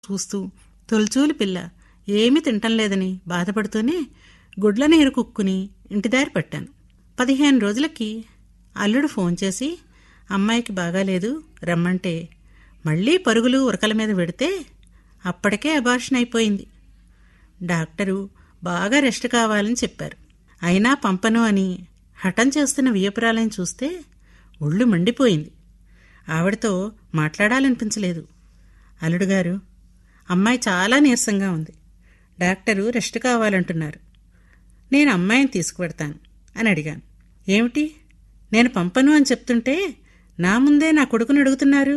చూస్తూ తొలిచూలు పిల్ల ఏమీ తింటం లేదని బాధపడుతూనే గుడ్ల నీరు కుక్కుని ఇంటిదారి పట్టాను పదిహేను రోజులకి అల్లుడు ఫోన్ చేసి అమ్మాయికి బాగాలేదు రమ్మంటే మళ్ళీ పరుగులు ఉరకల మీద పెడితే అప్పటికే అబార్షన్ అయిపోయింది డాక్టరు బాగా రెస్ట్ కావాలని చెప్పారు అయినా పంపను అని హఠం చేస్తున్న వియ్యపురాలని చూస్తే ఒళ్ళు మండిపోయింది ఆవిడతో మాట్లాడాలనిపించలేదు అల్లుడు గారు అమ్మాయి చాలా నీరసంగా ఉంది డాక్టరు రెస్ట్ కావాలంటున్నారు నేను అమ్మాయిని తీసుకువెడతాను అని అడిగాను ఏమిటి నేను పంపను అని చెప్తుంటే నా ముందే నా కొడుకుని అడుగుతున్నారు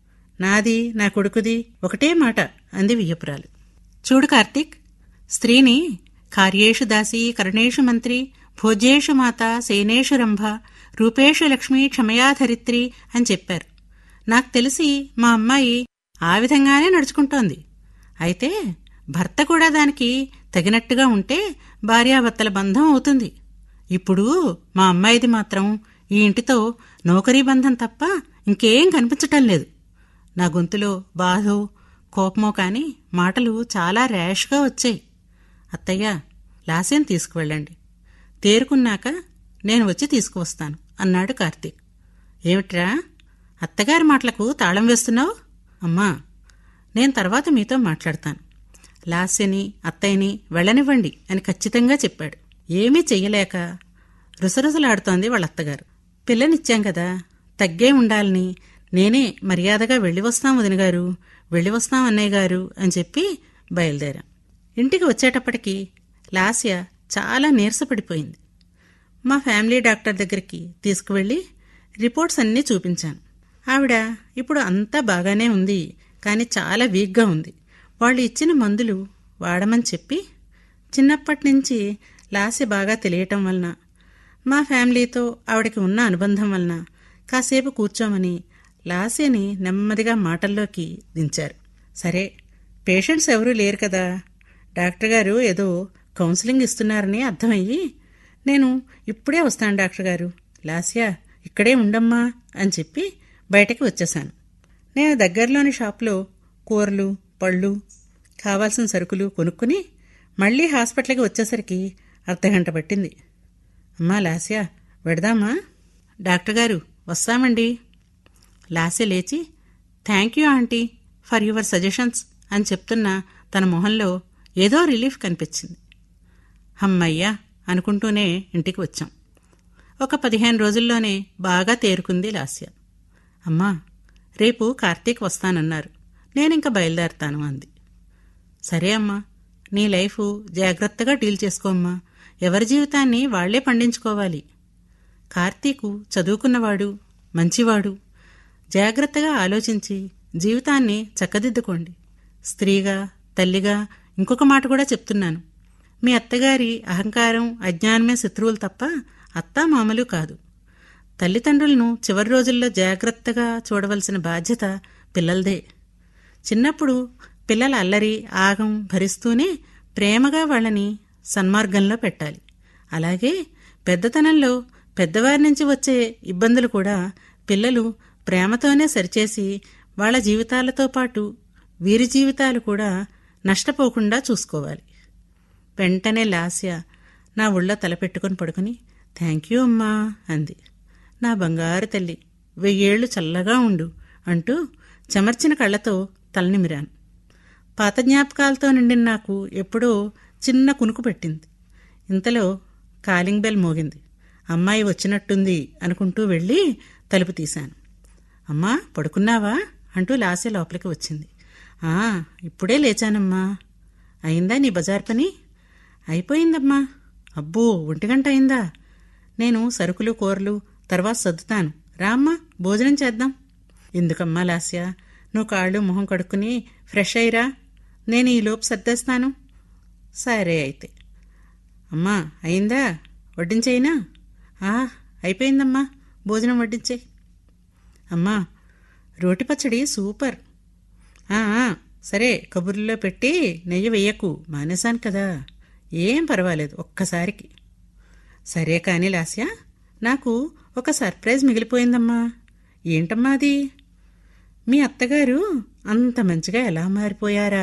నాది నా కొడుకుది ఒకటే మాట అంది వియ్యపురాలు చూడు కార్తీక్ స్త్రీని కార్యేషు దాసి కరణేషు మంత్రి భోజ్యేషు మాత సేనేషు రంభ రూపేషు లక్ష్మి క్షమయాధరిత్రి అని చెప్పారు నాకు తెలిసి మా అమ్మాయి ఆ విధంగానే నడుచుకుంటోంది అయితే భర్త కూడా దానికి తగినట్టుగా ఉంటే భార్యాభర్తల బంధం అవుతుంది ఇప్పుడు మా అమ్మాయిది మాత్రం ఈ ఇంటితో నౌకరీ బంధం తప్ప ఇంకేం కనిపించటం లేదు నా గొంతులో బాధో కోపమో కాని మాటలు చాలా ర్యాష్గా వచ్చాయి అత్తయ్య లాస్యం తీసుకువెళ్ళండి తేరుకున్నాక నేను వచ్చి తీసుకువస్తాను అన్నాడు కార్తీక్ ఏమిట్రా అత్తగారి మాటలకు తాళం వేస్తున్నావు అమ్మా నేను తర్వాత మీతో మాట్లాడతాను లాస్యని అత్తయ్యని వెళ్ళనివ్వండి అని ఖచ్చితంగా చెప్పాడు ఏమీ చెయ్యలేక రుసరుసలాడుతోంది వాళ్ళ అత్తగారు పిల్లనిచ్చాం కదా తగ్గే ఉండాలని నేనే మర్యాదగా వెళ్ళి వస్తాం వదిన గారు వెళ్ళి వస్తాం అన్నయ్య గారు అని చెప్పి బయలుదేరాం ఇంటికి వచ్చేటప్పటికి లాస్య చాలా నీరసపడిపోయింది మా ఫ్యామిలీ డాక్టర్ దగ్గరికి తీసుకువెళ్ళి రిపోర్ట్స్ అన్నీ చూపించాను ఆవిడ ఇప్పుడు అంతా బాగానే ఉంది కానీ చాలా వీక్గా ఉంది వాళ్ళు ఇచ్చిన మందులు వాడమని చెప్పి చిన్నప్పటి నుంచి లాస్య బాగా తెలియటం వలన మా ఫ్యామిలీతో ఆవిడకి ఉన్న అనుబంధం వలన కాసేపు కూర్చోమని లాస్యని నెమ్మదిగా మాటల్లోకి దించారు సరే పేషెంట్స్ ఎవరూ లేరు కదా డాక్టర్ గారు ఏదో కౌన్సిలింగ్ ఇస్తున్నారని అర్థమయ్యి నేను ఇప్పుడే వస్తాను డాక్టర్ గారు లాస్యా ఇక్కడే ఉండమ్మా అని చెప్పి బయటకు వచ్చేశాను నేను దగ్గరలోని షాప్లో కూరలు పళ్ళు కావాల్సిన సరుకులు కొనుక్కుని మళ్ళీ హాస్పిటల్కి వచ్చేసరికి అర్ధగంట పట్టింది అమ్మా లాస్యా వెడదామా డాక్టర్ గారు వస్తామండి లాస్య లేచి thank you aunty for your suggestions అని చెప్తున్న తన మొహంలో ఏదో రిలీఫ్ కనిపించింది హమ్మయ్యా అనుకుంటూనే ఇంటికి వచ్చాం ఒక పదిహేను రోజుల్లోనే బాగా తేరుకుంది లాస్య అమ్మా రేపు కార్తీక్ వస్తానన్నారు నేనింక బయలుదేరతాను అంది సరే అమ్మా నీ లైఫ్ జాగ్రత్తగా డీల్ చేసుకోమ్మా ఎవరి జీవితాన్ని వాళ్లే పండించుకోవాలి కార్తీకు చదువుకున్నవాడు మంచివాడు జాగ్రత్తగా ఆలోచించి జీవితాన్ని చక్కదిద్దుకోండి స్త్రీగా తల్లిగా ఇంకొక మాట కూడా చెప్తున్నాను మీ అత్తగారి అహంకారం అజ్ఞానమే శత్రువులు తప్ప అత్తా మామలు కాదు తల్లిదండ్రులను చివరి రోజుల్లో జాగ్రత్తగా చూడవలసిన బాధ్యత పిల్లలదే చిన్నప్పుడు పిల్లల అల్లరి ఆగం భరిస్తూనే ప్రేమగా వాళ్ళని సన్మార్గంలో పెట్టాలి అలాగే పెద్దతనంలో పెద్దవారి నుంచి వచ్చే ఇబ్బందులు కూడా పిల్లలు ప్రేమతోనే సరిచేసి వాళ్ళ జీవితాలతో పాటు వీరి జీవితాలు కూడా నష్టపోకుండా చూసుకోవాలి వెంటనే లాస్య నా ఒళ్ళో తలపెట్టుకుని పడుకుని థ్యాంక్ యూ అమ్మా అంది నా బంగారు తల్లి వెయ్యేళ్లు చల్లగా ఉండు అంటూ చెమర్చిన కళ్ళతో తలనిమిరాను పాత జ్ఞాపకాలతో నిండిన నాకు ఎప్పుడో చిన్న కునుకు పెట్టింది ఇంతలో కాలింగ్ బెల్ మోగింది అమ్మాయి వచ్చినట్టుంది అనుకుంటూ వెళ్ళి తలుపు తీశాను అమ్మా పడుకున్నావా అంటూ లాసే లోపలికి వచ్చింది ఆ ఇప్పుడే లేచానమ్మా అయిందా నీ బజార్ పని అయిపోయిందమ్మా అబ్బో ఒంటి గంట అయిందా నేను సరుకులు కూరలు తర్వాత సర్దుతాను రామ్మా భోజనం చేద్దాం ఎందుకమ్మా లాస్య నువ్వు కాళ్ళు మొహం కడుక్కుని ఫ్రెష్ అయ్యిరా నేను ఈ లోపు సర్దేస్తాను సరే అయితే అమ్మా అయిందా వడ్డించేయినా ఆ అయిపోయిందమ్మా భోజనం వడ్డించే అమ్మా రోటి పచ్చడి సూపర్ ఆ, ఆ, సరే కబుర్లో పెట్టి నెయ్యి వెయ్యకు మానేశాను కదా ఏం పర్వాలేదు ఒక్కసారికి సరే కానీ లాస్య నాకు ఒక సర్ప్రైజ్ మిగిలిపోయిందమ్మా ఏంటమ్మా అది మీ అత్తగారు అంత మంచిగా ఎలా మారిపోయారా